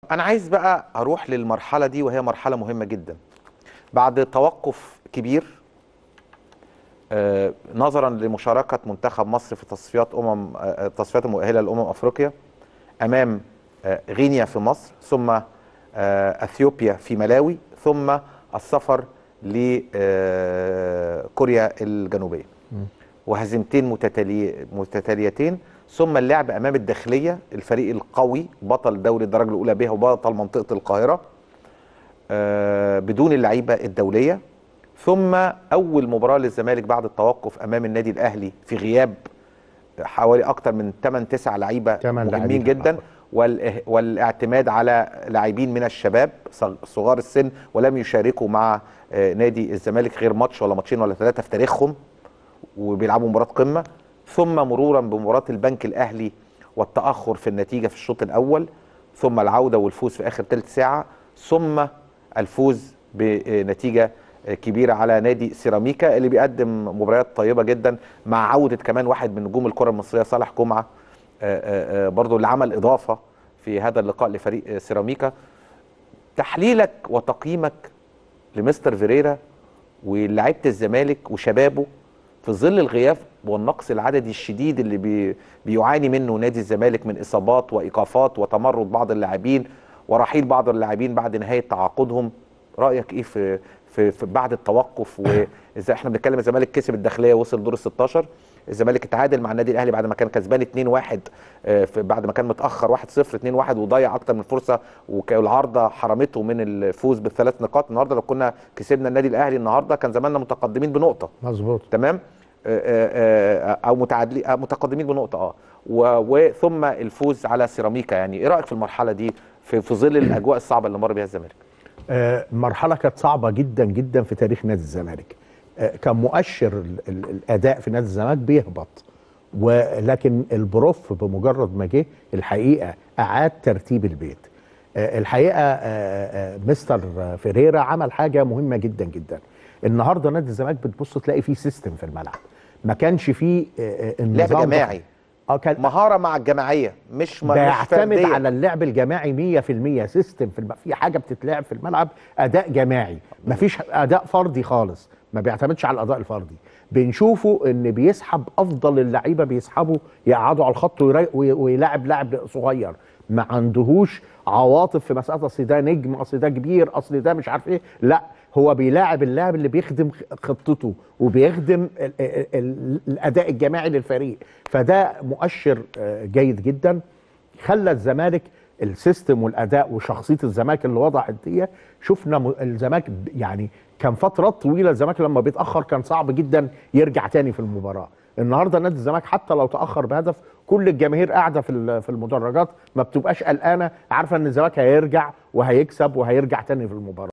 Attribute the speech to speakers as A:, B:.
A: انا عايز بقى اروح للمرحله دي وهي مرحله مهمه جدا بعد توقف كبير آه، نظرا لمشاركه منتخب مصر في تصفيات امم آه، التصفيات المؤهله لامم افريقيا امام آه، غينيا في مصر ثم آه، اثيوبيا في ملاوي ثم السفر لكوريا الجنوبيه وهزيمتين متتالي متتاليتين ثم اللعب امام الداخليه الفريق القوي بطل دوري الدرجه الاولى بها وبطل منطقه القاهره آه، بدون اللعيبه الدوليه ثم اول مباراه للزمالك بعد التوقف امام النادي الاهلي في غياب حوالي اكتر من 8 9 لعيبه
B: تمن
A: مهمين
B: لاعبين.
A: جدا والإه- والاعتماد على لاعبين من الشباب صغ- صغار السن ولم يشاركوا مع آه، نادي الزمالك غير ماتش ولا ماتشين ولا ثلاثه في تاريخهم وبيلعبوا مباراه قمه ثم مرورا بمباراه البنك الاهلي والتاخر في النتيجه في الشوط الاول ثم العوده والفوز في اخر ثلث ساعه ثم الفوز بنتيجه كبيره على نادي سيراميكا اللي بيقدم مباريات طيبه جدا مع عوده كمان واحد من نجوم الكره المصريه صالح جمعه آه، آه، آه، برضو اللي عمل اضافه في هذا اللقاء لفريق آه، سيراميكا تحليلك وتقييمك لمستر فيريرا ولاعيبه الزمالك وشبابه في ظل الغياب والنقص العددي الشديد اللي بي بيعاني منه نادي الزمالك من اصابات وايقافات وتمرد بعض اللاعبين ورحيل بعض اللاعبين بعد نهايه تعاقدهم رايك ايه في في, في بعد التوقف واذا احنا بنتكلم الزمالك كسب الداخليه وصل دور ال 16 الزمالك اتعادل مع النادي الاهلي بعد ما كان كسبان 2-1 آه، في- بعد ما كان متاخر 1-0 2-1 وضيع اكتر من فرصه وك- والعارضه حرمته من الفوز بالثلاث نقاط النهارده لو كنا كسبنا النادي الاهلي النهارده كان زماننا متقدمين بنقطه
B: مظبوط
A: تمام آه، آه، آه، او متعادلين آه، متقدمين بنقطه اه و- وثم الفوز على سيراميكا يعني ايه رايك في المرحله دي في في ظل الاجواء الصعبه اللي مر بيها الزمالك
B: آه، مرحله كانت صعبه جدا جدا في تاريخ نادي الزمالك آه، كان مؤشر ال- ال- الاداء في نادي الزمالك بيهبط ولكن البروف بمجرد ما جه الحقيقه اعاد ترتيب البيت آه، الحقيقه آه، آه، مستر فيريرا عمل حاجه مهمه جدا جدا النهارده نادي الزمالك بتبص تلاقي فيه سيستم في الملعب ما كانش فيه آه، آه،
A: لعب
B: النظام ده.
A: جماعي
B: اه كان
A: مهاره مع الجماعيه مش م- مش
B: بيعتمد
A: فردية.
B: على اللعب الجماعي 100% سيستم في الم... في حاجه بتتلعب في الملعب اداء جماعي مفيش اداء فردي خالص ما بيعتمدش على الاداء الفردي بنشوفه ان بيسحب افضل اللعيبه بيسحبوا يقعدوا على الخط ويري... وي- ويلاعب لاعب صغير ما عندهوش عواطف في مساله اصل ده نجم اصل ده كبير اصل ده مش عارف ايه لا هو بيلاعب اللاعب اللي بيخدم خطته وبيخدم ال ال ال الاداء الجماعي للفريق فده مؤشر آه، جيد جدا خلى الزمالك السيستم والاداء وشخصيه الزمالك اللي وضعت دي شفنا م- الزمالك ب- يعني كان فترات طويله الزمالك لما بيتاخر كان صعب جدا يرجع تاني في المباراه النهارده نادي الزمالك حتى لو تاخر بهدف كل الجماهير قاعده في ال- في المدرجات ما بتبقاش قلقانه عارفه ان الزمالك هيرجع وهيكسب وهيرجع تاني في المباراه